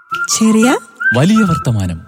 ചെറിയ വലിയ വർത്തമാനം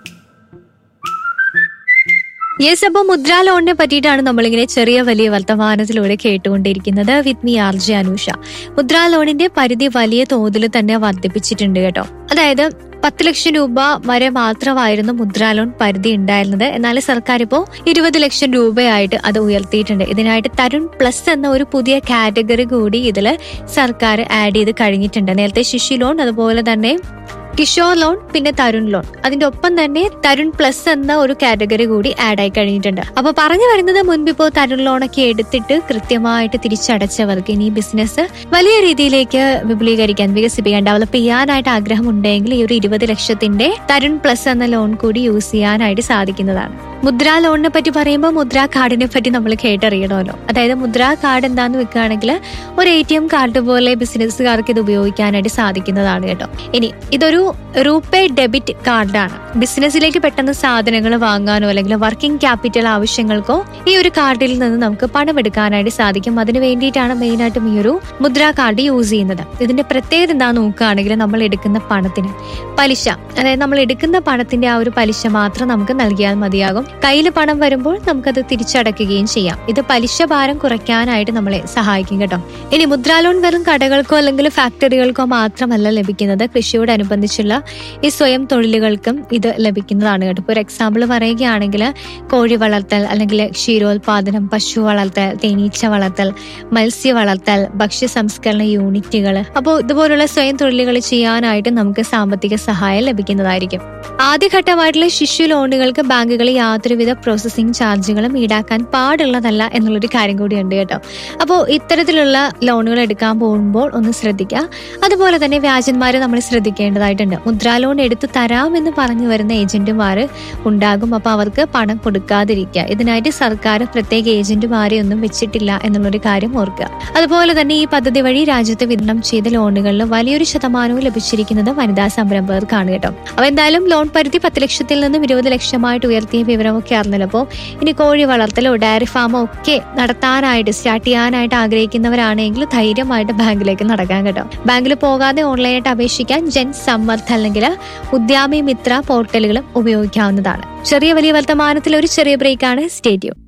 യെസ് അപ്പോൾ മുദ്രാ ലോണിനെ പറ്റിയിട്ടാണ് നമ്മളിങ്ങനെ ചെറിയ വലിയ വർത്തമാനത്തിലൂടെ കേട്ടുകൊണ്ടിരിക്കുന്നത് വിത്ത് മീ ആർ ജെ അനൂഷ മുദ്രാ ലോണിന്റെ പരിധി വലിയ തോതിൽ തന്നെ വർദ്ധിപ്പിച്ചിട്ടുണ്ട് കേട്ടോ അതായത് പത്ത് ലക്ഷം രൂപ വരെ മാത്രമായിരുന്നു മുദ്രാ ലോൺ പരിധി ഉണ്ടായിരുന്നത് എന്നാൽ സർക്കാർ ഇപ്പോൾ ഇരുപത് ലക്ഷം രൂപയായിട്ട് അത് ഉയർത്തിയിട്ടുണ്ട് ഇതിനായിട്ട് തരുൺ പ്ലസ് എന്ന ഒരു പുതിയ കാറ്റഗറി കൂടി ഇതിൽ സർക്കാർ ആഡ് ചെയ്ത് കഴിഞ്ഞിട്ടുണ്ട് നേരത്തെ ശിശു ലോൺ അതുപോലെ തന്നെ കിഷോർ ലോൺ പിന്നെ തരുൺ ലോൺ അതിന്റെ ഒപ്പം തന്നെ തരുൺ പ്ലസ് എന്ന ഒരു കാറ്റഗറി കൂടി ആഡ് ആയി കഴിഞ്ഞിട്ടുണ്ട് അപ്പൊ പറഞ്ഞു വരുന്നത് മുൻപ് ഇപ്പോൾ തരുൺ ലോണൊക്കെ എടുത്തിട്ട് കൃത്യമായിട്ട് തിരിച്ചടച്ചവർക്ക് ഇനി ബിസിനസ് വലിയ രീതിയിലേക്ക് വിപുലീകരിക്കാൻ വികസിപ്പിക്കാൻ ഡെവലപ്പ് ചെയ്യാനായിട്ട് ആഗ്രഹം ഉണ്ടെങ്കിൽ ഈ ഒരു ഇരുപത് ലക്ഷത്തിന്റെ തരുൺ പ്ലസ് എന്ന ലോൺ കൂടി യൂസ് ചെയ്യാനായിട്ട് സാധിക്കുന്നതാണ് മുദ്രാ ലോണിനെ പറ്റി പറയുമ്പോൾ മുദ്രാ കാർഡിനെ പറ്റി നമ്മൾ കേട്ടറിയണമല്ലോ അതായത് മുദ്രാ കാർഡ് എന്താന്ന് വെക്കുകയാണെങ്കിൽ ഒരു എ ടി എം കാർഡ് പോലെ ബിസിനസ്സുകാർക്ക് ഇത് ഉപയോഗിക്കാനായിട്ട് സാധിക്കുന്നതാണ് കേട്ടോ ഇനി ഇതൊരു റൂപേ ഡെബിറ്റ് കാർഡാണ് ബിസിനസ്സിലേക്ക് പെട്ടെന്ന് സാധനങ്ങൾ വാങ്ങാനോ അല്ലെങ്കിൽ വർക്കിംഗ് ക്യാപിറ്റൽ ആവശ്യങ്ങൾക്കോ ഈ ഒരു കാർഡിൽ നിന്ന് നമുക്ക് പണം എടുക്കാനായിട്ട് സാധിക്കും അതിന് വേണ്ടിയിട്ടാണ് മെയിനായിട്ടും ഈ ഒരു മുദ്രാ കാർഡ് യൂസ് ചെയ്യുന്നത് ഇതിന്റെ പ്രത്യേകത എന്താ നോക്കുകയാണെങ്കിൽ നമ്മൾ എടുക്കുന്ന പണത്തിന് പലിശ അതായത് നമ്മൾ എടുക്കുന്ന പണത്തിന്റെ ആ ഒരു പലിശ മാത്രം നമുക്ക് നൽകിയാൽ മതിയാകും കയ്യിൽ പണം വരുമ്പോൾ നമുക്കത് തിരിച്ചടക്കുകയും ചെയ്യാം ഇത് പലിശ ഭാരം കുറയ്ക്കാനായിട്ട് നമ്മളെ സഹായിക്കും കേട്ടോ ഇനി മുദ്രാ ലോൺ വെറും കടകൾക്കോ അല്ലെങ്കിൽ ഫാക്ടറികൾക്കോ മാത്രമല്ല ലഭിക്കുന്നത് കൃഷിയോടനുബന്ധിച്ചുള്ള ഈ സ്വയം തൊഴിലുകൾക്കും ഇത് ലഭിക്കുന്നതാണ് കേട്ടോ ഇപ്പോൾ ഒരു എക്സാമ്പിൾ പറയുകയാണെങ്കിൽ കോഴി വളർത്തൽ അല്ലെങ്കിൽ ക്ഷീരോത്പാദനം പശു വളർത്തൽ തേനീച്ച വളർത്തൽ മത്സ്യ വളർത്തൽ ഭക്ഷ്യ സംസ്കരണ യൂണിറ്റുകൾ അപ്പോൾ ഇതുപോലുള്ള സ്വയം തൊഴിലുകൾ ചെയ്യാനായിട്ട് നമുക്ക് സാമ്പത്തിക സഹായം ലഭിക്കുന്നതായിരിക്കും ആദ്യഘട്ടമായിട്ടുള്ള ശിശു ലോണുകൾക്ക് ബാങ്കുകൾ യാതൊരുവിധ പ്രോസസ്സിംഗ് ചാർജുകളും ഈടാക്കാൻ പാടുള്ളതല്ല എന്നുള്ളൊരു കാര്യം കൂടിയുണ്ട് കേട്ടോ അപ്പോൾ ഇത്തരത്തിലുള്ള ലോണുകൾ എടുക്കാൻ പോകുമ്പോൾ ഒന്ന് ശ്രദ്ധിക്കുക അതുപോലെ തന്നെ വ്യാജന്മാരെ നമ്മൾ ശ്രദ്ധിക്കേണ്ടതായിട്ടുണ്ട് മുദ്രാ ലോൺ എടുത്തു തരാമെന്ന് പറഞ്ഞു വരുന്ന ഏജന്റുമാർ ഉണ്ടാകും അപ്പോൾ അവർക്ക് പണം കൊടുക്കാതിരിക്കുക ഇതിനായിട്ട് സർക്കാർ പ്രത്യേക ഏജന്റുമാരെ ഒന്നും വെച്ചിട്ടില്ല എന്നുള്ളൊരു കാര്യം ഓർക്കുക അതുപോലെ തന്നെ ഈ പദ്ധതി വഴി രാജ്യത്ത് വിതരണം ചെയ്ത ലോണുകളിൽ വലിയൊരു ശതമാനവും ലഭിച്ചിരിക്കുന്നത് വനിതാ സംരംഭകർക്കാണ് കേട്ടോ അപ്പോൾ എന്തായാലും ലോൺ പരിധി പത്ത് ലക്ഷത്തിൽ നിന്നും ഇരുപത് ലക്ഷമായിട്ട് ഉയർത്തിയ വിവരമൊക്കെ അറിഞ്ഞല്ലോ അപ്പോൾ ഇനി കോഴി വളർത്തലോ ഡയറി ഫാമോ ഒക്കെ നടത്താനായിട്ട് സ്റ്റാർട്ട് ചെയ്യാനായിട്ട് ആഗ്രഹിക്കുന്നവരാണെങ്കിൽ ധൈര്യമായിട്ട് ബാങ്കിലേക്ക് നടക്കാൻ കേട്ടോ ബാങ്കിൽ പോകാതെ ഓൺലൈനായിട്ട് അപേക്ഷിക്കാൻ ജൻ സമ്മർദ്ദ അല്ലെങ്കിൽ ഉദ്യാമി മിത്ര പോർട്ടലുകളും ഉപയോഗിക്കാവുന്നതാണ് ചെറിയ വലിയ വർത്തമാനത്തിൽ ഒരു ചെറിയ ബ്രേക്കാണ് സ്റ്റേഡിയം